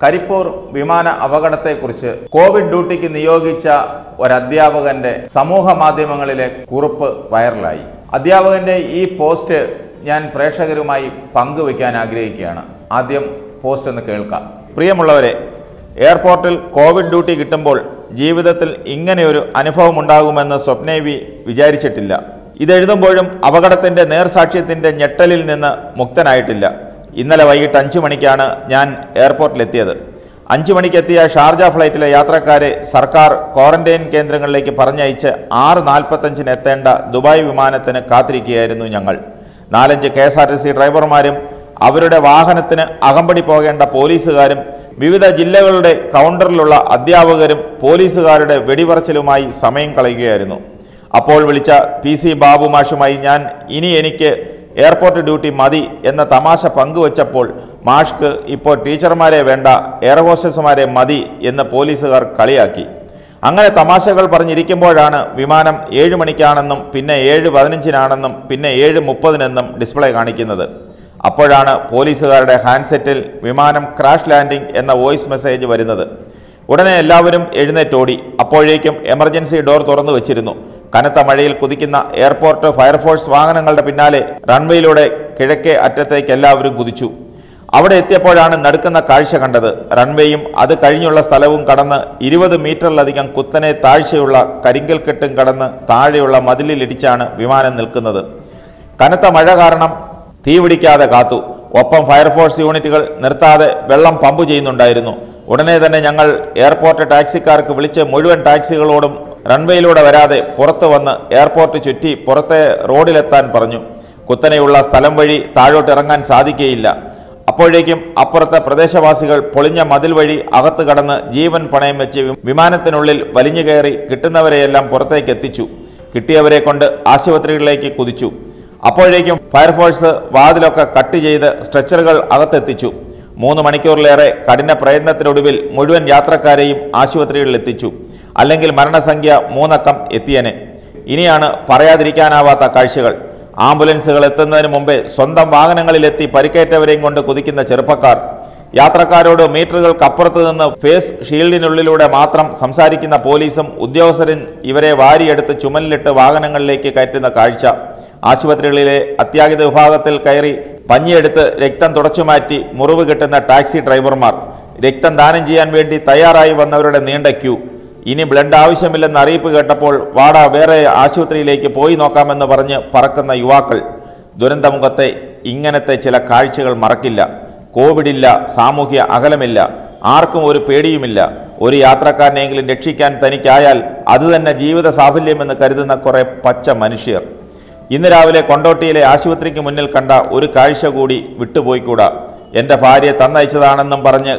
കരിപ്പൂർ വിമാന അപകടത്തെക്കുറിച്ച് കോവിഡ് ഡ്യൂട്ടിക്ക് നിയോഗിച്ച ഒരധ്യാപകന്റെ സമൂഹ മാധ്യമങ്ങളിലെ കുറിപ്പ് വൈറലായി അധ്യാപകന്റെ ഈ പോസ്റ്റ് ഞാൻ പ്രേക്ഷകരുമായി പങ്കുവയ്ക്കാൻ ആഗ്രഹിക്കുകയാണ് ആദ്യം പോസ്റ്റ് ഒന്ന് കേൾക്കാം പ്രിയമുള്ളവരെ എയർപോർട്ടിൽ കോവിഡ് ഡ്യൂട്ടി കിട്ടുമ്പോൾ ജീവിതത്തിൽ ഇങ്ങനെയൊരു അനുഭവം ഉണ്ടാകുമെന്ന് സ്വപ്നേവി വിചാരിച്ചിട്ടില്ല ഇതെഴുതുമ്പോഴും അപകടത്തിന്റെ നേർസാക്ഷ്യത്തിന്റെ ഞെട്ടലിൽ നിന്ന് മുക്തനായിട്ടില്ല ഇന്നലെ വൈകിട്ട് അഞ്ചു മണിക്കാണ് ഞാൻ എയർപോർട്ടിലെത്തിയത് അഞ്ചു മണിക്കെത്തിയ ഷാർജ ഫ്ലൈറ്റിലെ യാത്രക്കാരെ സർക്കാർ ക്വാറന്റൈൻ കേന്ദ്രങ്ങളിലേക്ക് പറഞ്ഞയച്ച് ആറ് നാൽപ്പത്തഞ്ചിന് എത്തേണ്ട ദുബായ് വിമാനത്തിന് കാത്തിരിക്കുകയായിരുന്നു ഞങ്ങൾ നാലഞ്ച് K S R T C ഡ്രൈവർമാരും അവരുടെ വാഹനത്തിന് അകമ്പടി പോകേണ്ട പോലീസുകാരും വിവിധ ജില്ലകളുടെ കൗണ്ടറിലുള്ള അധ്യാപകരും പോലീസുകാരുടെ വെടിപറച്ചിലുമായി സമയം കളയുകയായിരുന്നു അപ്പോൾ വിളിച്ച പി സി ബാബു മാഷുമായി ഞാൻ ഇനി എനിക്ക് എയർപോർട്ട് ഡ്യൂട്ടി മതി എന്ന തമാശ പങ്കുവച്ചപ്പോൾ മാഷ്ക്ക് ഇപ്പോൾ ടീച്ചർമാരെ വേണ്ട എയർ ഹോസ്റ്റസുമാരെ മതി എന്ന് പോലീസുകാർ കളിയാക്കി അങ്ങനെ തമാശകൾ പറഞ്ഞിരിക്കുമ്പോഴാണ് വിമാനം ഏഴ് മണിക്കാണെന്നും പിന്നെ ഏഴ് പതിനഞ്ചിനാണെന്നും പിന്നെ ഏഴ് മുപ്പതിനെന്നും ഡിസ്പ്ലേ കാണിക്കുന്നത് അപ്പോഴാണ് പോലീസുകാരുടെ ഹാൻഡ്സെറ്റിൽ വിമാനം ക്രാഷ് ലാൻഡിംഗ് എന്ന വോയിസ് മെസ്സേജ് വരുന്നത് ഉടനെ എല്ലാവരും എഴുന്നേറ്റോടി അപ്പോഴേക്കും എമർജൻസി ഡോർ തുറന്നു വെച്ചിരുന്നു കനത്ത മഴയിൽ കുതിക്കുന്ന എയർപോർട്ട് ഫയർഫോഴ്സ് വാഹനങ്ങളുടെ പിന്നാലെ റൺവേയിലൂടെ കിഴക്കേ അറ്റത്തേക്ക് എല്ലാവരും കുതിച്ചു അവിടെ എത്തിയപ്പോഴാണ് നടുക്കുന്ന കാഴ്ച കണ്ടത് റൺവേയും അത് കഴിഞ്ഞുള്ള സ്ഥലവും കടന്ന് ഇരുപത് മീറ്ററിലധികം കുത്തനെ താഴ്ചയുള്ള കരിങ്കൽ കെട്ടും കടന്ന് താഴെയുള്ള മതിലിലിടിച്ചാണ് വിമാനം നിൽക്കുന്നത് കനത്ത മഴ കാരണം തീപിടിക്കാതെ കാത്തു ഒപ്പം ഫയർഫോഴ്സ് യൂണിറ്റുകൾ നിർത്താതെ വെള്ളം പമ്പ് ചെയ്യുന്നുണ്ടായിരുന്നു ഉടനെ തന്നെ ഞങ്ങൾ എയർപോർട്ട് ടാക്സിക്കാർക്ക് വിളിച്ച് മുഴുവൻ ടാക്സികളോടും റൺവേയിലൂടെ വരാതെ പുറത്തു വന്ന് എയർപോർട്ട് ചുറ്റി പുറത്തെ റോഡിലെത്താൻ പറഞ്ഞു കുത്തനെയുള്ള സ്ഥലം വഴി താഴോട്ട് ഇറങ്ങാൻ സാധിക്കുകയില്ല അപ്പോഴേക്കും അപ്പുറത്തെ പ്രദേശവാസികൾ പൊളിഞ്ഞ മതിൽ വഴി അകത്ത് കടന്ന് ജീവൻ പണയം വെച്ച് വി- വിമാനത്തിനുള്ളിൽ വലിഞ്ഞു കയറി കിട്ടുന്നവരെയെല്ലാം പുറത്തേക്ക് എത്തിച്ചു കിട്ടിയവരെ കൊണ്ട് ആശുപത്രികളിലേക്ക് കുതിച്ചു അപ്പോഴേക്കും ഫയർഫോഴ്സ് വാതിലൊക്കെ കട്ട് ചെയ്ത് സ്ട്രെച്ചറുകൾ അകത്തെത്തിച്ചു മൂന്ന് മണിക്കൂറിലേറെ കഠിന പ്രയത്നത്തിനൊടുവിൽ മുഴുവൻ യാത്രക്കാരെയും ആശുപത്രികളിൽ എത്തിച്ചു അല്ലെങ്കിൽ മരണസംഖ്യ മൂന്നക്കം എത്തിയനെ ഇനിയാണ് പറയാതിരിക്കാനാവാത്ത കാഴ്ചകൾ ആംബുലൻസുകൾ എത്തുന്നതിന് മുമ്പേ സ്വന്തം വാഹനങ്ങളിലെത്തി പരിക്കേറ്റവരെയും കൊണ്ട് കുതിക്കുന്ന ചെറുപ്പക്കാർ യാത്രക്കാരോട് മീറ്ററുകൾക്കപ്പുറത്ത് നിന്ന് ഫേസ് ഷീൽഡിനുള്ളിലൂടെ മാത്രം സംസാരിക്കുന്ന പോലീസും ഉദ്യോഗസ്ഥരും ഇവരെ വാരിയെടുത്ത് ചുമലിലിട്ട് വാഹനങ്ങളിലേക്ക് കയറ്റുന്ന കാഴ്ച ആശുപത്രികളിലെ അത്യാഹിത വിഭാഗത്തിൽ കയറി പഞ്ഞിയെടുത്ത് രക്തം തുടച്ചുമാറ്റി മുറിവ് കിട്ടുന്ന ടാക്സി ഡ്രൈവർമാർ രക്തം ദാനം ചെയ്യാൻ വേണ്ടി തയ്യാറായി വന്നവരുടെ നീണ്ട ക്യൂ ഇനി ബ്ലഡ് ആവശ്യമില്ലെന്ന് അറിയിപ്പ് കേട്ടപ്പോൾ വാട വേറെ ആശുപത്രിയിലേക്ക് പോയി നോക്കാമെന്ന് പറഞ്ഞ് പറക്കുന്ന യുവാക്കൾ ദുരന്തമുഖത്തെ ഇങ്ങനത്തെ ചില കാഴ്ചകൾ മറക്കില്ല കോവിഡില്ല സാമൂഹ്യ അകലമില്ല ആർക്കും ഒരു പേടിയുമില്ല ഒരു യാത്രക്കാരനെങ്കിലും രക്ഷിക്കാൻ തനിക്കായാൽ അതുതന്നെ ജീവിത സാഫല്യമെന്ന് കരുതുന്ന കുറെ പച്ച മനുഷ്യർ ഇന്ന് രാവിലെ കൊണ്ടോട്ടിയിലെ ആശുപത്രിക്ക് മുന്നിൽ കണ്ട ഒരു കാഴ്ച കൂടി വിട്ടുപോയിക്കൂടാ എൻ്റെ ഭാര്യ തന്നയച്ചതാണെന്നും പറഞ്ഞ്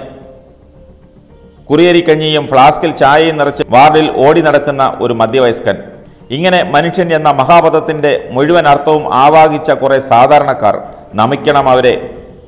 കുറിയരിക്കഞ്ഞിയും ഫ്ലാസ്കിൽ ചായയും നിറച്ച് വാർഡിൽ ഓടി നടക്കുന്ന ഒരു മധ്യവയസ്കൻ ഇങ്ങനെ മനുഷ്യൻ എന്ന മഹാപദത്തിന്റെ മുഴുവൻ അർത്ഥവും ആവാഹിച്ച കുറെ സാധാരണക്കാർ നമിക്കണം അവരെ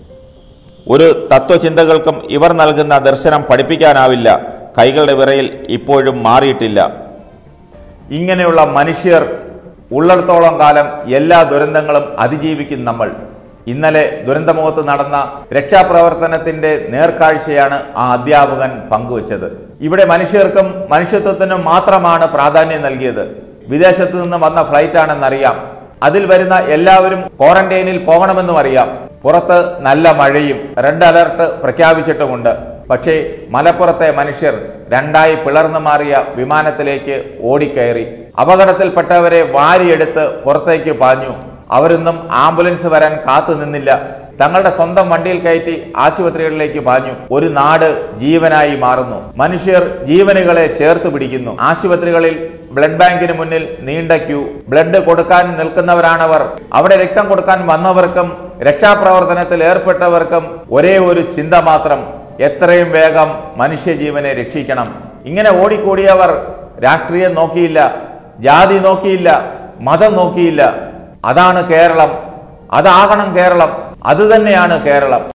ഒരു തത്വചിന്തകൾക്കും ഇവർ നൽകുന്ന ദർശനം പഠിപ്പിക്കാനാവില്ല കൈകളുടെ വിറയിൽ ഇപ്പോഴും മാറിയിട്ടില്ല ഇങ്ങനെയുള്ള മനുഷ്യർ ഉള്ളിടത്തോളം കാലം എല്ലാ ദുരന്തങ്ങളും അതിജീവിക്കും നമ്മൾ ഇന്നലെ ദുരന്തമുഖത്ത് നടന്ന രക്ഷാപ്രവർത്തനത്തിന്റെ നേർക്കാഴ്ചയാണ് ആ അധ്യാപകൻ പങ്കുവച്ചത് ഇവിടെ മനുഷ്യർക്കും മനുഷ്യത്വത്തിനും മാത്രമാണ് പ്രാധാന്യം നൽകിയത് വിദേശത്ത് നിന്ന് വന്ന ഫ്ലൈറ്റ് ആണെന്നറിയാം അതിൽ വരുന്ന എല്ലാവരും ക്വാറന്റൈനിൽ പോകണമെന്നും അറിയാം പുറത്ത് നല്ല മഴയും റെഡ് അലർട്ട് പ്രഖ്യാപിച്ചിട്ടുമുണ്ട് പക്ഷേ മലപ്പുറത്തെ മനുഷ്യർ രണ്ടായി പിളർന്നു മാറിയ വിമാനത്തിലേക്ക് ഓടിക്കയറി അപകടത്തിൽപ്പെട്ടവരെ വാരിയെടുത്ത് പുറത്തേക്ക് പാഞ്ഞു അവരൊന്നും ആംബുലൻസ് വരാൻ കാത്തു നിന്നില്ല തങ്ങളുടെ സ്വന്തം വണ്ടിയിൽ കയറ്റി ആശുപത്രികളിലേക്ക് പാഞ്ഞു ഒരു നാട് ജീവനായി മാറുന്നു മനുഷ്യർ ജീവനുകളെ ചേർത്ത് പിടിക്കുന്നു ആശുപത്രികളിൽ ബ്ലഡ് ബാങ്കിന് മുന്നിൽ നീണ്ട ക്യൂ ബ്ലഡ് കൊടുക്കാൻ നിൽക്കുന്നവരാണവർ അവിടെ രക്തം കൊടുക്കാൻ വന്നവർക്കും രക്ഷാപ്രവർത്തനത്തിൽ ഏർപ്പെട്ടവർക്കും ഒരേ ഒരു ചിന്ത മാത്രം എത്രയും വേഗം മനുഷ്യജീവനെ രക്ഷിക്കണം ഇങ്ങനെ ഓടിക്കൂടിയവർ രാഷ്ട്രീയം നോക്കിയില്ല ജാതി നോക്കിയില്ല മതം നോക്കിയില്ല അതാണ് കേരളം അതാകണം കേരളം അതുതന്നെയാണ് കേരളം